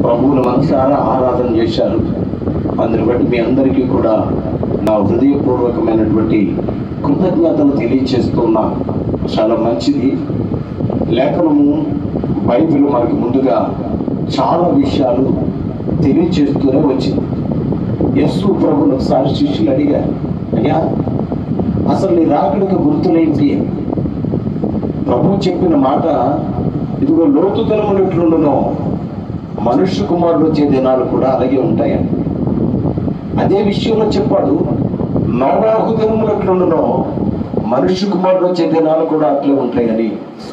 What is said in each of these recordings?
ప్రభువును మనసారా ఆరాధన చేశారు అందుని బట్టి మీ అందరికీ కూడా నా హృదయపూర్వకమైనటువంటి కృతజ్ఞతలు తెలియచేస్తున్నా చాలా మంచిది లేఖనము బైబిల్ మనకు ముందుగా చాలా విషయాలు తెలియచేస్తూనే వచ్చింది యస్సు ప్రభుని ఒకసారి శిష్యులు అడిగారు అయ్యా అసలు నీ రాకడికి గుర్తులేంటి అని. ప్రభు చెప్పిన మాట ఇదిగో లోతు తలములు ఎట్లుండునో మనుష్య కుమారుడు వచ్చే దినాలు కూడా అలాగే ఉంటాయని అదే విషయంలో చెప్పాడు నోవాహు దినములు ఎట్లుండునో మనుష్య కుమారుడు వచ్చే దినాలు కూడా అట్లే ఉంటాయని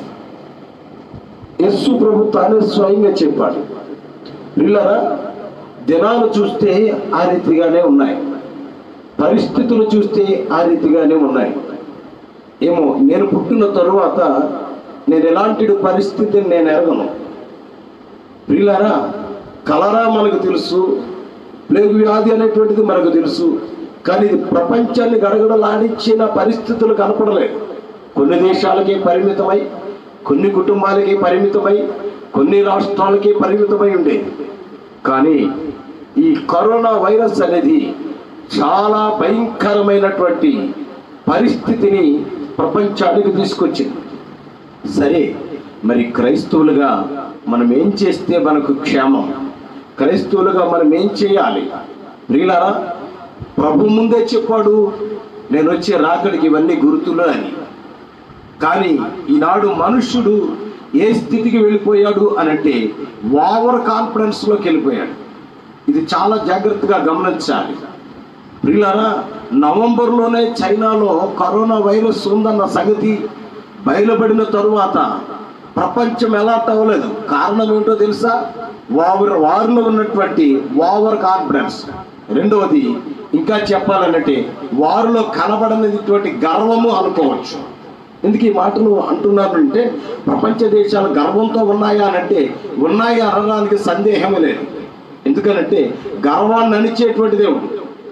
యస్సు ప్రభు తానే స్వయంగా చెప్పాడు పిల్లరా దినాలు చూస్తే ఆ రీతిగానే ఉన్నాయి పరిస్థితులు చూస్తే ఆ రీతిగానే ఉన్నాయి ఏమో నేను పుట్టిన తరువాత నేను ఎలాంటి పరిస్థితిని నేను ఎరగను ప్రియులారా కలరా మనకు తెలుసు ప్లేగు వ్యాధి అనేటువంటిది మనకు తెలుసు కానీ ఇది ప్రపంచాన్ని గడగడలాడించిన పరిస్థితులు కనపడలేదు కొన్ని దేశాలకే పరిమితమై కొన్ని కుటుంబాలకి పరిమితమై కొన్ని రాష్ట్రాలకి పరిమితమై ఉండేది కానీ ఈ కరోనా వైరస్ అనేది చాలా భయంకరమైనటువంటి పరిస్థితిని ప్రపంచానికి తీసుకొచ్చింది సరే మరి క్రైస్తవులుగా మనం ఏం చేస్తే మనకు క్షేమం క్రైస్తవులుగా మనం ఏం చేయాలి ప్రియులారా ప్రభు ముందే చెప్పాడు నేను వచ్చే రాకడికి ఇవన్నీ గుర్తులు అని కానీ ఈనాడు మనుష్యుడు ఏ స్థితికి వెళ్ళిపోయాడు అని అంటే ఓవర్ కాన్ఫిడెన్స్లోకి వెళ్ళిపోయాడు ఇది చాలా జాగ్రత్తగా గమనించాలి ప్రియులారా నవంబర్లోనే చైనాలో కరోనా వైరస్ ఉందన్న సంగతి బయలుపడిన తరువాత ప్రపంచం ఎలా అవ్వలేదు కారణం ఏంటో తెలుసా వారు వారిలో ఉన్నటువంటి ఓవర్ కాన్ఫిడెన్స్ రెండవది ఇంకా చెప్పాలనంటే వారిలో కనబడనటువంటి గర్వము అనుకోవచ్చు ఎందుకు ఈ మాటలు అంటున్నానంటే ప్రపంచ దేశాలు గర్వంతో ఉన్నాయా అనంటే ఉన్నాయా అనడానికి సందేహమే లేదు ఎందుకనంటే గర్వాన్ని అణిచేటువంటి దేవుడు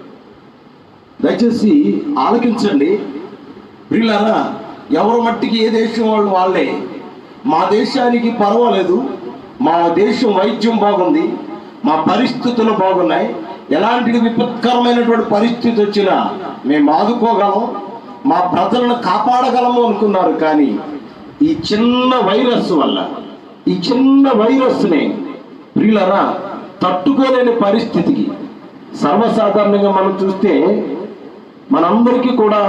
దయచేసి ఆలకించండి ప్రియులారా ఎవరి మట్టికి ఏ దేశం వాళ్ళు వాళ్ళే మా దేశానికి పర్వాలేదు మా దేశం వైద్యం బాగుంది మా పరిస్థితులు బాగున్నాయి ఎలాంటి విపత్కరమైనటువంటి పరిస్థితి వచ్చినా మేము ఆదుకోగలం మా ప్రజలను కాపాడగలము అనుకున్నారు కానీ ఈ చిన్న వైరస్ వల్ల ఈ చిన్న వైరస్ని ప్రియులరా తట్టుకోలేని పరిస్థితికి సర్వసాధారణంగా మనం చూస్తే మనందరికీ కూడా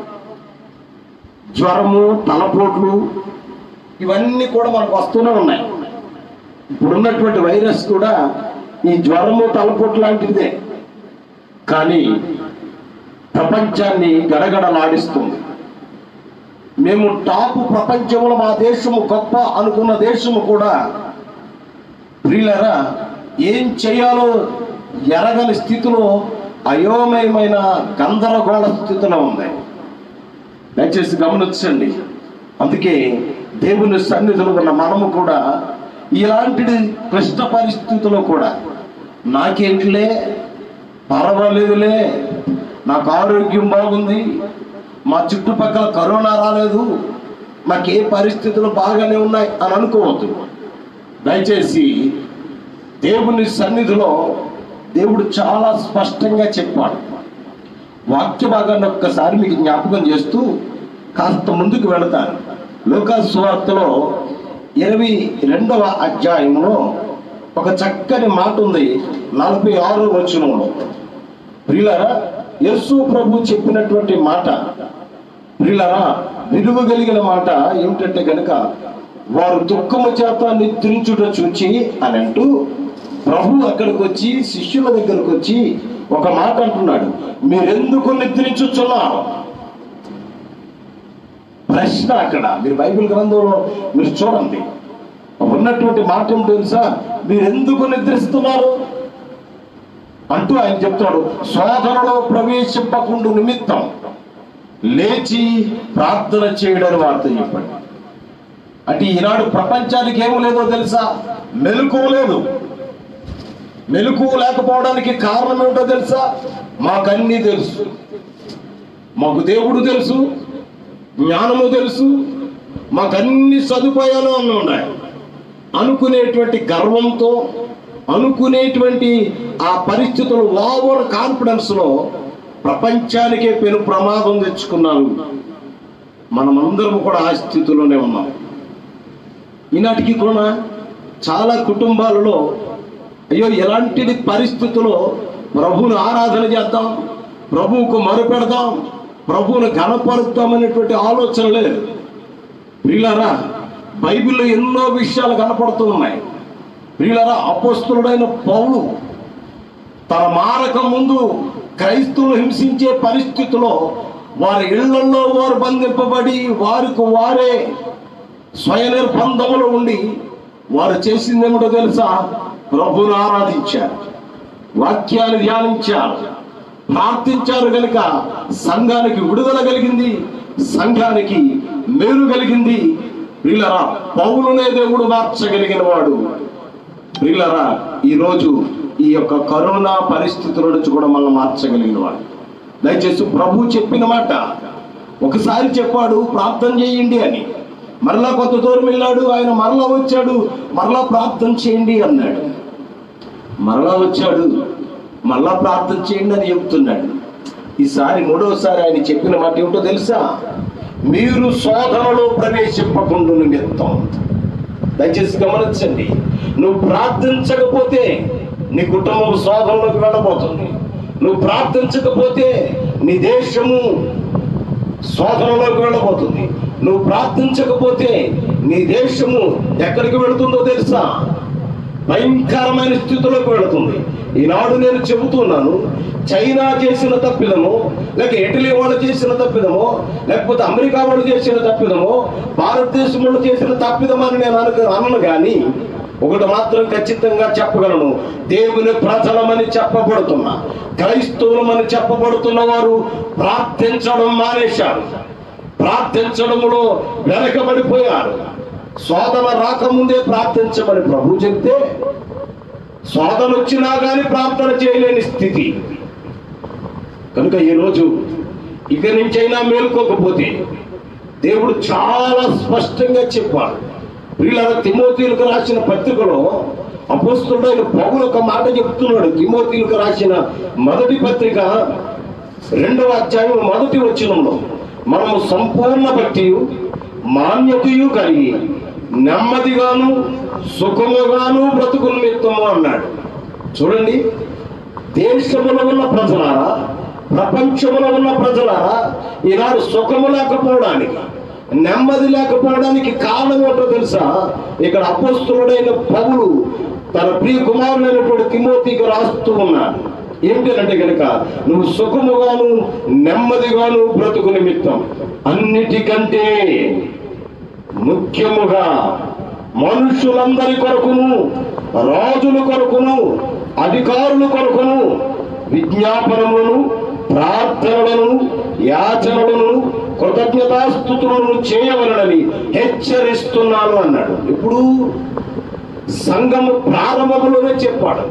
జ్వరము తలపోట్లు ఇవన్నీ కూడా మనకు వస్తూనే ఉన్నాయి ఇప్పుడున్నటువంటి వైరస్ కూడా ఈ జ్వరము తలపోట్లు లాంటిదే కానీ ప్రపంచాన్ని గడగడలాడిస్తుంది మేము టాప్ ప్రపంచంలో మా దేశము గొప్ప అనుకున్న దేశము కూడా ప్రియులరా ఏం చేయాలో ఎరగని స్థితిలో అయోమయమైన గందరగోళ స్థితిలో ఉంది దయచేసి గమనించండి అందుకే దేవుని సన్నిధిలో ఉన్న మనము కూడా ఇలాంటి క్లిష్ట పరిస్థితుల్లో కూడా నాకేంటిలే పర్వాలేదులే నాకు ఆరోగ్యం బాగుంది మా చుట్టుపక్కల కరోనా రాలేదు మాకే పరిస్థితులు బాగానే ఉన్నాయి అని అనుకోవద్దు దయచేసి దేవుని సన్నిధిలో దేవుడు చాలా స్పష్టంగా చెప్పాడు వాక్య భాగాన్ని ఒక్కసారి మీకు జ్ఞాపకం చేస్తూ కాస్త ముందుకు వెళతాను లోకా సువార్తలో ఇరవై రెండవ అధ్యాయంలో ఒక చక్కని మాట ఉంది నలభై ఆరో వచనంలో ప్రియులారా యేసు ప్రభు చెప్పినటువంటి మాట ప్రియులారా విలువగలిగిన మాట ఏమిటంటే గనుక వారు దుఃఖము చేత నిద్రించుట చూచి అని అంటూ ప్రభు అక్కడికి వచ్చి శిష్యుల దగ్గరకు వచ్చి ఒక మాట అంటున్నాడు మీరెందుకు నిద్రించుచున్నారు ప్రశ్న అక్కడ మీరు బైబిల్ గ్రంథంలో మీరు చూడండి ఉన్నటువంటి మాట ఏమిటో తెలుసా మీరు ఎందుకు నిద్రిస్తున్నారు అంటూ ఆయన చెప్తాడు శోధనలో ప్రవేశింపకుండు నిమిత్తం లేచి ప్రార్థన చేయడని వార్త చెప్పండి అంటే ఈనాడు ప్రపంచానికి ఏమి లేదో తెలుసా మెలకు లేదు మెలకు లేకపోవడానికి కారణం ఏమిటో తెలుసా మాకన్నీ తెలుసు మాకు దేవుడు తెలుసు జ్ఞానము తెలుసు మాకు అన్ని సదుపాయాలు అన్నీ ఉన్నాయి అనుకునేటువంటి గర్వంతో అనుకునేటువంటి ఆ పరిస్థితులు ఓవర్ కాన్ఫిడెన్స్ లో ప్రపంచానికే పెను ప్రమాదం తెచ్చుకున్నారు మనమందరం కూడా ఆ స్థితిలోనే ఉన్నాం ఈనాటికి కూడా చాలా కుటుంబాలలో అయ్యో ఎలాంటి పరిస్థితుల్లో ప్రభువును ఆరాధన చేద్దాం ప్రభువుకు మరుపెడదాం ప్రభువును గణపరుద్దాం అనేటువంటి ఆలోచన లేదు ప్రియులారా బైబిల్లో ఎన్నో విషయాలు కనపడుతూ ఉన్నాయి ప్రియులారా అపోస్తులుడైన పౌలు తన మారక ముందు క్రైస్తవులు హింసించే పరిస్థితిలో వారి ఇళ్లలో వారు బంధింపబడి వారికి వారే స్వయ నిర్బంధములో ఉండి వారు చేసిందేమిటో తెలుసా ప్రభువును ఆరాధించారు వాక్యాన్ని ధ్యానించారు ప్రార్థించారు కనుక సంఘానికి విడుదల కలిగింది సంఘానికి మేలు కలిగింది ప్రియులరా పౌలునే దేవుడు మార్చగలిగిన వాడు ప్రియులరా ఈరోజు ఈ యొక్క కరోనా పరిస్థితుల నుంచి కూడా మనం మార్చగలిగిన వాడు దయచేసి ప్రభు చెప్పిన మాట ఒకసారి చెప్పాడు ప్రార్థన చేయండి అని మరలా కొంత దూరం వెళ్ళాడు ఆయన మరలా వచ్చాడు మరలా ప్రార్థన చేయండి అన్నాడు మరలా వచ్చాడు మరలా ప్రార్థన చేయండి అని చెప్తున్నాడు ఈసారి మూడోసారి ఆయన చెప్పిన మాట ఏమిటో తెలుసా మీరు శోధనలో ప్రవేశింపకుండా నిమిత్తం దయచేసి గమనించండి నువ్వు ప్రార్థించకపోతే నీ కుటుంబం శోధనలోకి వెళ్ళబోతుంది నువ్వు ప్రార్థించకపోతే నీ దేశము శోధనలోకి వెళ్ళబోతుంది నువ్వు ప్రార్థించకపోతే నీ దేశము ఎక్కడికి వెళుతుందో తెలుసా భయంకరమైన స్థితిలోకి వెళుతుంది ఈనాడు నేను చెబుతున్నాను చైనా చేసిన తప్పిదమో లేక ఇటలీ వాళ్ళు చేసిన తప్పిదమో లేకపోతే అమెరికా వాళ్ళు చేసిన తప్పిదమో భారతదేశం వాళ్ళు చేసిన తప్పిదమో అని నేను అనుకు అనను కానీ ఒకటి మాత్రం ఖచ్చితంగా చెప్పగలను దేవుని ప్రజలమని చెప్పబడుతున్నా క్రైస్తవులమని చెప్పబడుతున్న వారు ప్రార్థించడం మానేశారు ప్రార్థించడంలో వెనకబడిపోయారు శోధన రాకముందే ప్రార్థించమని ప్రభు చెప్తే శోధన వచ్చినా కానీ ప్రార్థన చేయలేని స్థితి కనుక ఈరోజు ఇక నుంచైనా మేల్కోకపోతే దేవుడు చాలా స్పష్టంగా చెప్పాడు వీళ్ళ తిమోతీలకు రాసిన పత్రికలో అపోస్తుడైన పౌలు ఒక మాట చెప్తున్నాడు తిమోతీలకు రాసిన మొదటి పత్రిక రెండవ అధ్యాయం మొదటి వచనంలో మనము సంపూర్ణ భక్తియు మాన్యతయు కలిగి నెమ్మదిగాను సుఖముగాను బ్రతుకు నిమిత్తము అన్నాడు చూడండి దేశములో ఉన్న ప్రజలారా ప్రపంచంలో ఉన్న ప్రజలారా ఈనాడు సుఖము లేకపోవడానికి నెమ్మది లేకపోవడానికి కారణం ఏంటో తెలుసా ఇక్కడ అపోస్తుడైన పౌలు తన ప్రియ కుమారుడైనటువంటి తిమోతికి రాస్తూ ఉన్నాడు ఏంటంటే కనుక నువ్వు సుఖముగాను నెమ్మదిగాను బ్రతుకు నిమిత్తం అన్నిటికంటే ముఖ్యముగా మనుషులందరి కొరకును రాజుల కొరకును అధికారుల కొరకును విజ్ఞాపనములను ప్రార్థనలను యాచనలను కృతజ్ఞతాస్థుతులను చేయవలనని హెచ్చరిస్తున్నాను అన్నాడు ఇప్పుడు సంఘము ప్రారంభంలోనే చెప్పాడు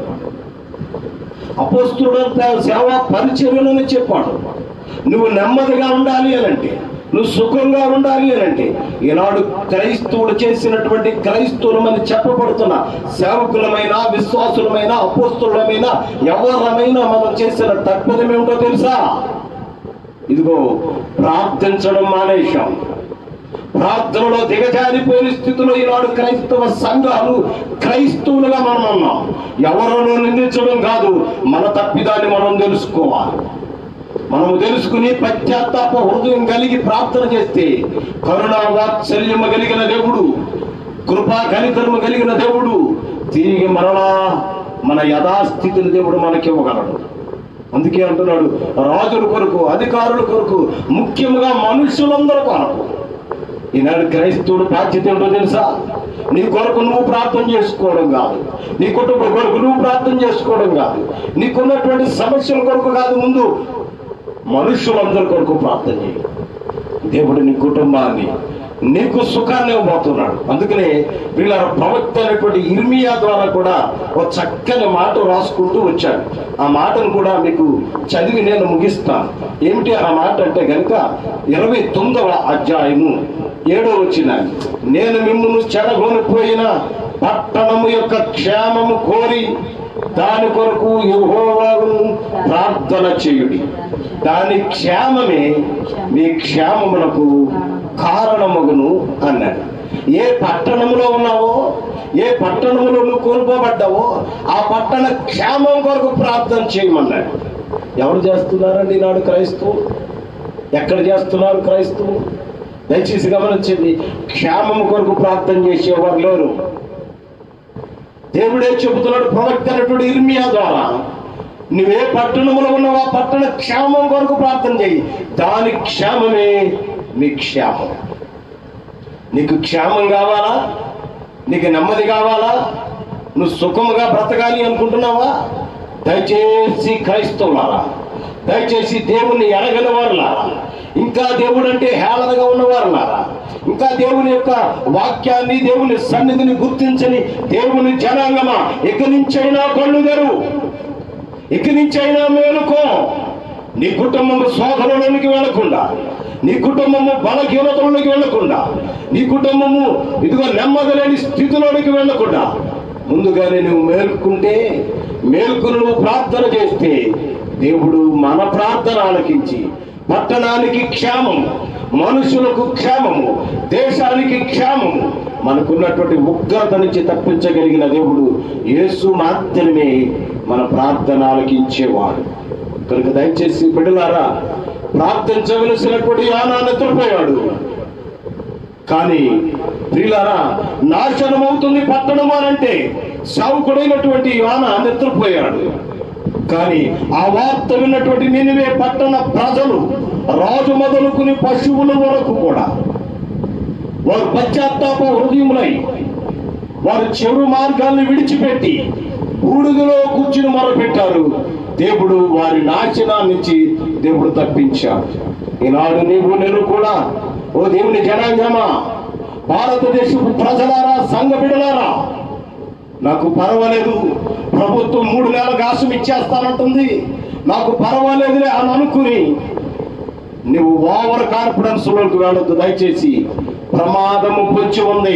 అపోస్తుడంతా సేవా పరిచర్యలోనే చెప్పాడు నువ్వు నెమ్మదిగా ఉండాలి అనంటే నువ్వు సుఖంగా ఉండాలి అనంటే ఈనాడు క్రైస్తవుడు చేసినటువంటి క్రైస్తవులమని చెప్పబడుతున్న సేవకులమైన విశ్వాసులమైన అపోస్తులమైన ఎవరమైనా మనం చేసిన తప్పిదం ఏమిటో తెలుసా ఇదిగో ప్రార్థించడం మానేశాం ప్రార్థనలో దిగజారిపోయిన స్థితిలో ఈనాడు క్రైస్తవ సంఘాలు క్రైస్తవులుగా మనం ఉన్నాం ఎవరినో నిందించడం కాదు మన తప్పిదాన్ని మనం తెలుసుకోవాలి మనము తెలుసుకుని పశ్చాత్తాప హృదయం కలిగి ప్రార్థన చేస్తే కరుణా వాత్సల్యము కలిగిన దేవుడు కృపా కనికరము కలిగిన దేవుడు తిరిగి మరలా మన యథాస్థితిని దేవుడు మనకి ఇవ్వగలడు అందుకే అంటున్నాడు రాజుల కొరకు అధికారుల కొరకు ముఖ్యంగా మనుషులందరి కొరకు ఈనాడు క్రైస్తవుడు బాధ్యత ఏంటో తెలుసా నీ కొరకు నువ్వు ప్రార్థన చేసుకోవడం కాదు నీ కుటుంబ కొరకు నువ్వు ప్రార్థన చేసుకోవడం కాదు నీకున్నటువంటి సమస్యల కొరకు కాదు ముందు మనుషులందరి కొరకు ప్రార్థన చేయి దేవుడు నీ కుటుంబాన్ని నీకు సుఖాన్ని ఇవ్వబోతున్నాడు అందుకనే వీళ్ళ ప్రవక్త అయినటువంటి ఇర్మియా ద్వారా కూడా ఒక చక్కని మాట రాసుకుంటూ వచ్చాడు ఆ మాటను కూడా మీకు చదివి నేను ముగిస్తాను ఏమిటి ఆ మాట అంటే కనుక ఇరవై తొమ్మిదవ అధ్యాయము ఏడో వచ్చిన నేను మిమ్మల్ని చెడగొనిపోయిన పట్టణము యొక్క క్షేమము కోరి దాని కొరకు యెహోవాను ప్రార్థన చేయుడి దాని క్షేమమే మీ క్షేమములకు కారణమగును అన్నాడు ఏ పట్టణంలో ఉన్నావో ఏ పట్టణంలో నువ్వు కోల్పోబడ్డావో ఆ పట్టణ క్షేమం కొరకు ప్రార్థన చేయమన్నాడు ఎవరు చేస్తున్నారండి ఈనాడు క్రైస్తవు ఎక్కడ చేస్తున్నారు క్రైస్తవు దయచేసి గమనించండి క్షేమం కొరకు ప్రార్థన చేసేవారు లేరు దేవుడే చెబుతున్నాడు ప్రవక్త అయినటువంటి ఇర్మియా ద్వారా నువ్వే పట్టణంలో ఉన్నావు ఆ పట్టణ క్షేమం కొరకు ప్రార్థన చేయి దాని క్షేమమే నీ క్షేమం నీకు క్షేమం కావాలా నీకు నెమ్మది కావాలా నువ్వు సుఖముగా బ్రతకాలి అనుకుంటున్నావా దయచేసి క్రైస్తవులారా దయచేసి దేవుణ్ణి ఎరగని వారులారా ఇంకా దేవుడు అంటే హేళనగా ఉన్నవారులారా ఇంకా దేవుని యొక్క వాక్యాన్ని దేవుని సన్నిధిని గుర్తించని దేవుని జనాంగమా ఇక నుంచైనా కళ్ళు తెరువు ఇక నుంచైనా మేలుకో నీ కుటుంబము శోధనలోనికి వెళ్లకుండా నీ కుటుంబము బలహీనతలోనికి వెళ్లకుండా నీ కుటుంబము ఇదిగో నెమ్మదిలేని స్థితిలోనికి వెళ్లకుండా ముందుగానే నువ్వు మేల్కుంటే మేల్కుని నువ్వు ప్రార్థన చేస్తే దేవుడు మన ప్రార్థన ఆలకించి పట్టణానికి క్షేమము మనుషులకు క్షేమము దేశానికి క్షేమము మనకున్నటువంటి ఉగ్రత నుంచి తప్పించగలిగిన దేవుడు యేసు మాత్రమే మన ప్రార్థన ఆలకించేవాడు కనుక దయచేసి బిడ్డలారా ప్రార్థించవలసినటువంటి యానా నిద్రపోయాడు కానీ ప్రియులారా నాశనం అవుతుంది పట్టణం అనంటే సావుకుడైనటువంటి యాన నిద్రపోయాడు కానీ ఆ వార్త విన్నటువంటి నినివే పట్టణ ప్రజలు రాజు మొదలుకుని పశువుల వరకు కూడా వారు పశ్చాత్తాప హృదయములై వారు చెడు మార్గాల్ని విడిచిపెట్టి బూడిదలో కూర్చుని మొరపెట్టారు దేవుడు వారి నాశనాన్ని నుంచి దేవుడు తప్పించాడు ఈనాడు నీవు నేను కూడా ఓ దేవుని జనాంగమా భారతదేశపు ప్రజలారా సంఘ బిడలారా నాకు పర్వాలేదు ప్రభుత్వం మూడు నెలల గాసం ఇచ్చేస్తానంటుంది నాకు పర్వాలేదులే అని అనుకుని నువ్వు ఓవర్ కాన్ఫిడెన్స్ లోకి వెళ్ళొద్దు దయచేసి ప్రమాదము పొంచి ఉంది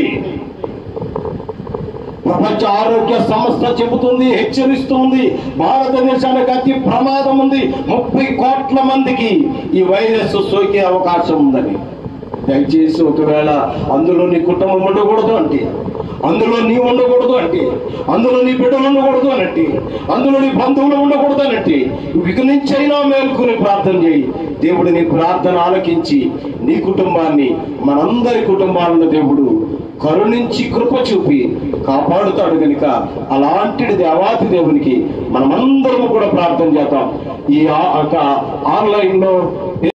ప్రపంచ ఆరోగ్య సంస్థ చెబుతుంది హెచ్చరిస్తుంది భారతదేశానికి అతి ప్రమాదం ఉంది ముప్పై కోట్ల మందికి ఈ వైరస్ సోకే అవకాశం ఉందని దయచేసి ఒకవేళ అందులో నీ కుటుంబం ఉండకూడదు అంటే అందులో నీ ఉండకూడదు అంటే అందులో నీ బిడ్డలు ఉండకూడదు అనంటే అందులో నీ బంధువులు ఉండకూడదు అనంటే నువ్వు ఇక నుంచైనా మేల్కొని ప్రార్థన చేయి దేవుడు నీ ప్రార్థన ఆలకించి నీ కుటుంబాన్ని మనందరి కుటుంబాలను దేవుడు కరుణించి కృప చూపి కాపాడుతాడు కనుక అలాంటి దేవాతి దేవునికి మనమందరము కూడా ప్రార్థన చేద్దాం ఈ ఆ- ఒక ఆన్లైన్ లో